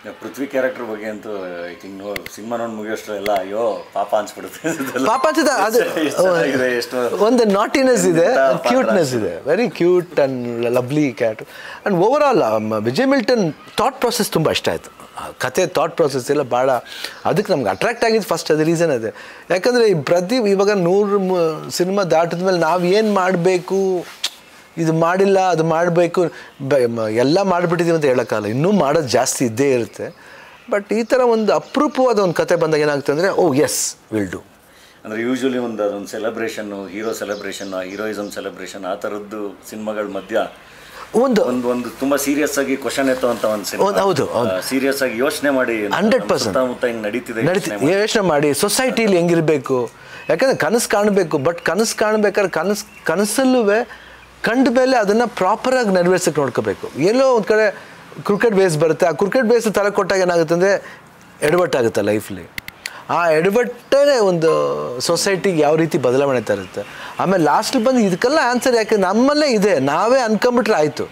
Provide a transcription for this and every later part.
ಪೃಥ್ವಿ character ಬಗ್ಗೆ ಅಂತೂ I think no cinema ನೋಡಿ ಮುಗಿಯೋಷ್ಟರೆಲ್ಲ ಅಯ್ಯೋ ಪಾಪ ಅನ್ಸ್ಬಿಡುತ್ತೆ ಇದೆಲ್ಲ. ಪಾಪ ಅಂತ ಅದು ಎಷ್ಟು ಚೆನ್ನಾಗಿದೆ, ಎಷ್ಟು ಒಂದು ನಾಟಿನೆಸ್ ಇದೆ ಎಂಥ ಪಾತ್ರ ಕ್ಯೂಟ್ನೆಸ್ ಇದೆ very cute and lovely cat and over all Vijay Milton thought process ತುಂಬ ಇಷ್ಟ ಆಯಿತು ಕತೆ ಥಾಟ್ ಪ್ರಾಸೆಸ್ ಎಲ್ಲ ಭಾಳ ಅದಕ್ಕೆ ನಮ್ಗೆ ಅಟ್ರಾಕ್ಟ್ ಆಗಿದ್ದು ಫಸ್ಟ್ ಅದು ರೀಸನ್ ಅದೇ ಯಾಕಂದರೆ ಈ ಪ್ರತಿ ಇವಾಗ ನೂರು ಸಿನಿಮಾ ದಾಟಿದ ಮೇಲೆ ನಾವು ಏನು ಮಾಡಬೇಕು ಇದು ಮಾಡಿಲ್ಲ ಅದು ಮಾಡಬೇಕು ಎಲ್ಲ ಮಾಡಿಬಿಟ್ಟಿದ್ದೀವಿ ಅಂತ ಹೇಳೋಕ್ಕಲ್ಲ ಇನ್ನೂ ಮಾಡೋದು ಜಾಸ್ತಿ ಇದ್ದೇ ಇರುತ್ತೆ ಬಟ್ ಈ ಥರ ಒಂದು ಅಪರೂಪವಾದ ಒಂದು ಕತೆ ಬಂದಾಗ ಏನಾಗುತ್ತೆ ಅಂದರೆ ಓ ಎಸ್ ವಿಲ್ ಡೂ ಅಂದ್ರೆ ಯೂಶಲಿ ಒಂದು ಅದೊಂದು celebration hero celebration heroism celebration ಆ ಥರದ್ದು ಸಿನಿಮಾಗಳ ಮಧ್ಯ ಒಂದು ಒಂದು ಒಂದು ತುಂಬಾ ಸೀರಿಯಸ್ ಆಗಿ ಕ್ವಶನ್ ಎತ್ತುವಂತ ಒಂದು ಸಿನಿಮಾ ಹೌದು, ಹೌದು, ಹೌದು. ಸೀರಿಯಸ್ ಆಗಿ ಯೋಚನೆ ಮಾಡಿ 100% ಸುತ್ತಮುತ್ತ ಹಿಂಗ್ ನಡೀತಿದೆ ನಡೀತಿ ಯೋಚ್ನೆ ಮಾಡಿ. ಯೋಚನೆ ಮಾಡಿ ಸೊಸೈಟಿಲಿ ಹೆಂಗಿರಬೇಕು ಯಾಕಂದರೆ ಕನಸು ಕಾಣಬೇಕು ಬಟ್ ಕನಸು ಕಾಣ್ಬೇಕಾದ್ರೆ ಕನಸು ಕನಸಲ್ಲೂ ಕಂಡ ಮೇಲೆ ಅದನ್ನು ಪ್ರಾಪರಾಗಿ ನೆರವೇರ್ಸಕ್ಕೆ ನೋಡ್ಕೋಬೇಕು ಎಲ್ಲೋ ಒಂದು ಕಡೆ ಕ್ರಿಕೆಟ್ ಬೇಸ್ ಬರುತ್ತೆ ಆ ಕ್ರಿಕೆಟ್ ಬೇಸ್ ತಲೆ ಕೊಟ್ಟಾಗ ಏನಾಗುತ್ತೆ ಅಂದರೆ ಎಡವಟ್ಟಾಗುತ್ತೆ ಲೈಫ್ಲಿ ಆ ಎಡವಟ್ಟೇ ಒಂದು ಸೊಸೈಟಿಗೆ ಯಾವ ರೀತಿ ಬದಲಾವಣೆ ತರುತ್ತೆ ಆಮೇಲೆ ಲಾಸ್ಟ್ ಬಂದು ಇದಕ್ಕೆಲ್ಲ ಆನ್ಸರ್ ಯಾಕೆ ನಮ್ಮಲ್ಲೇ ಇದೆ ನಾವೇ ಅನ್ಕೊಂಬಿಟ್ರೆ ಆಯಿತು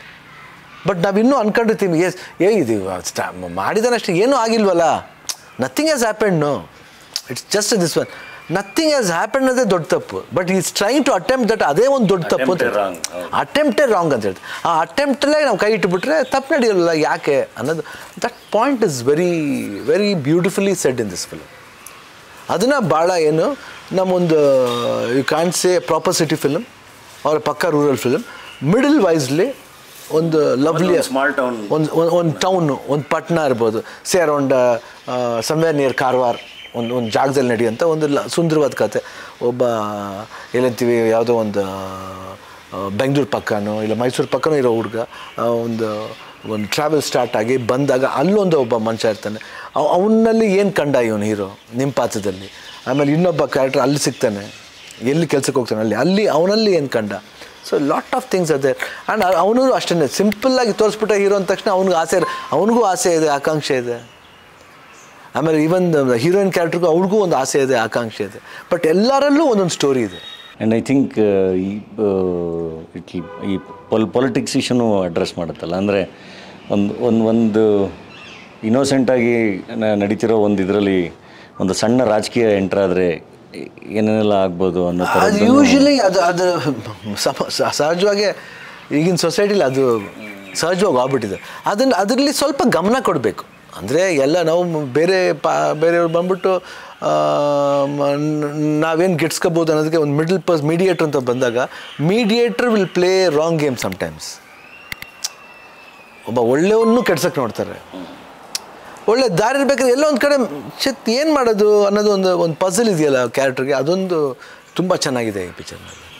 ಬಟ್ ನಾವಿನ್ನೂ ಅನ್ಕೊಂಡಿರ್ತೀವಿ ಎಸ್ ಏ ಇದು ಸ್ಟಾ ಮಾಡಿದಾನಷ್ಟೇ ಏನೂ ಆಗಿಲ್ವಲ್ಲ nothing has happened no it's just this one nothing has happened ಅದೇ ದೊಡ್ಡ ತಪ್ಪು but is trying to attempt that ಅದೇ ಒಂದು ದೊಡ್ಡ ತಪ್ಪು ಅಂತ Attempt wrong, ಹೌದು. ಅಟೆಂಪ್ಟೇ ರಾಂಗ್ ಅಂತ ಹೇಳ್ತಾರೆ ಆ ಅಟೆಂಪ್ಟಲ್ಲೇ ನಾವು ಕೈ ಇಟ್ಬಿಟ್ರೆ ತಪ್ಪು ನಡೆಯಲ್ಲ ಯಾಕೆ ಅನ್ನೋದು that point is very very beautifully said in this film ಅದನ್ನು ಭಾಳ ಏನು ನಮ್ಮೊಂದು you can say proper city film ಅವ್ರ ಪಕ್ಕ ರೂರಲ್ ಫಿಲಮ್ ಮಿಡಲ್ ವೈಸ್ಲಿ ಒಂದು ಲವ್ಲಿ ಒಂದು small town. ಒಂದು ಒಂದು ಟೌನು ಒಂದು ಪಟ್ಟಣ ಇರ್ಬೋದು say around somewhere near Karwar ಒಂದು ಒಂದು ಜಾಗದಲ್ಲಿ ನಡೆಯುವಂಥ ಒಂದು ಲ ಸುಂದರವಾದ ಕತೆ ಒಬ್ಬ ಏನಂತೀವಿ ಯಾವುದೋ ಒಂದು ಬೆಂಗಳೂರು ಪಕ್ಕನೋ ಇಲ್ಲ ಮೈಸೂರು ಪಕ್ಕನೋ ಇರೋ ಹುಡುಗ ಒಂದು ಒಂದು ಟ್ರಾವೆಲ್ ಸ್ಟಾರ್ಟ್ ಆಗಿ ಬಂದಾಗ ಅಲ್ಲೊಂದು ಒಬ್ಬ ಮನುಷ್ಯ ಇರ್ತಾನೆ ಅವ್- ಅವನಲ್ಲಿ ಏನು ಕಂಡ ಇವನು ಹೀರೋ ನಿಮ್ಮ ಪಾತ್ರದಲ್ಲಿ ಆಮೇಲೆ ಇನ್ನೊಬ್ಬ ಕ್ಯಾರೆಕ್ಟರ್ ಅಲ್ಲಿ ಸಿಗ್ತಾನೆ ಎಲ್ಲಿ ಕೆಲಸಕ್ಕೆ ಹೋಗ್ತಾನೆ ಅಲ್ಲಿ ಅಲ್ಲಿ ಅವನಲ್ಲಿ ಏನು ಕಂಡ ಸೊ ಲಾಟ್ ಆಫ್ ಥಿಂಗ್ಸ್ ಅದೇ ಆ್ಯಂಡ್ ಅವನು ಅಷ್ಟೇ ಸಿಂಪಲ್ಲಾಗಿ ತೋರಿಸ್ಬಿಟ್ಟ ಹೀರೋ ಅಂದ ತಕ್ಷಣ ಅವನಿಗೂ ಆಸೆ ಅವನಿಗೂ ಆಸೆ ಇದೆ ಆಕಾಂಕ್ಷೆ ಇದೆ ಆಮೇಲೆ ಈವನ್ ಹೀರೋಯಿನ್ ಕ್ಯಾರೆಕ್ಟರ್ಗೂ ಅವ್ಳಿಗೂ ಒಂದು ಆಸೆ ಇದೆ ಆಕಾಂಕ್ಷೆ ಇದೆ ಬಟ್ ಎಲ್ಲರಲ್ಲೂ ಒಂದೊಂದು ಸ್ಟೋರಿ ಇದೆ ಆ್ಯಂಡ್ ಐ ಥಿಂಕ್ ಈ ಇಟ್ ಈ ಪೊಲ್ ಪೊಲಿಟಿಕ್ಸ್ ಇಶ್ಯೂನು ಅಡ್ರೆಸ್ ಮಾಡುತ್ತಲ್ಲ ಅಂದರೆ ಒಂದು ಒಂದು ಒಂದು ಇನ್ನೋಸೆಂಟಾಗಿ ನಡೀತಿರೋ ಒಂದು ಇದರಲ್ಲಿ ಒಂದು ಸಣ್ಣ ರಾಜಕೀಯ ಎಂಟ್ರ್ ಆದರೆ ಏನೇನೆಲ್ಲ ಆಗ್ಬೋದು ಅನ್ನೋ ಥರ ಅದು ಯೂಶಲಿ ಅದು ಅದು ಸಮ- ಸ- ಸಹಜವಾಗಿ ಈಗಿನ ಸೊಸೈಟಿಲಿ ಅದು ಸಹಜವಾಗಿ ಆಗ್ಬಿಟ್ಟಿದೆ ಅದನ್ನು ಅದರಲ್ಲಿ ಸ್ವಲ್ಪ ಗಮನ ಕೊಡಬೇಕು ಅಂದರೆ ಎಲ್ಲ ನಾವು ಬೇರೆ ಪಾ ಬೇರೆಯವ್ರು ಬಂದ್ಬಿಟ್ಟು ಆ, ಮ- ನ- ನಾವೇನು ಗಿಟ್ಸ್ಕೋಬೋದು ಅನ್ನೋದಕ್ಕೆ ಒಂದು ಮಿಡಲ್ ಪರ್ಸ್ ಮೀಡಿಯೇಟ್ರ್ ಅಂತ ಬಂದಾಗ mediator will play wrong game sometimes ಒಬ್ಬ ಒಳ್ಳೆಯವನ್ನೂ ಕೆಡ್ಸಕ್ಕೆ ನೋಡ್ತಾರೆ ಒಳ್ಳೆ ದಾರಿ ಇರ್ಬೇಕಾದ್ರೆ ಎಲ್ಲೋ ಒಂದು ಕಡೆ ಚಿತ್ ಏನು ಮಾಡೋದು ಅನ್ನೋದು ಒಂದು ಒಂದು ಪಝಲ್ ಇದೆಯಲ್ಲ ಕ್ಯಾರೆಕ್ಟರ್ಗೆ ಅದೊಂದು ತುಂಬ ಚೆನ್ನಾಗಿದೆ ಈ ಪಿಕ್ಚರ್ನಲ್ಲಿ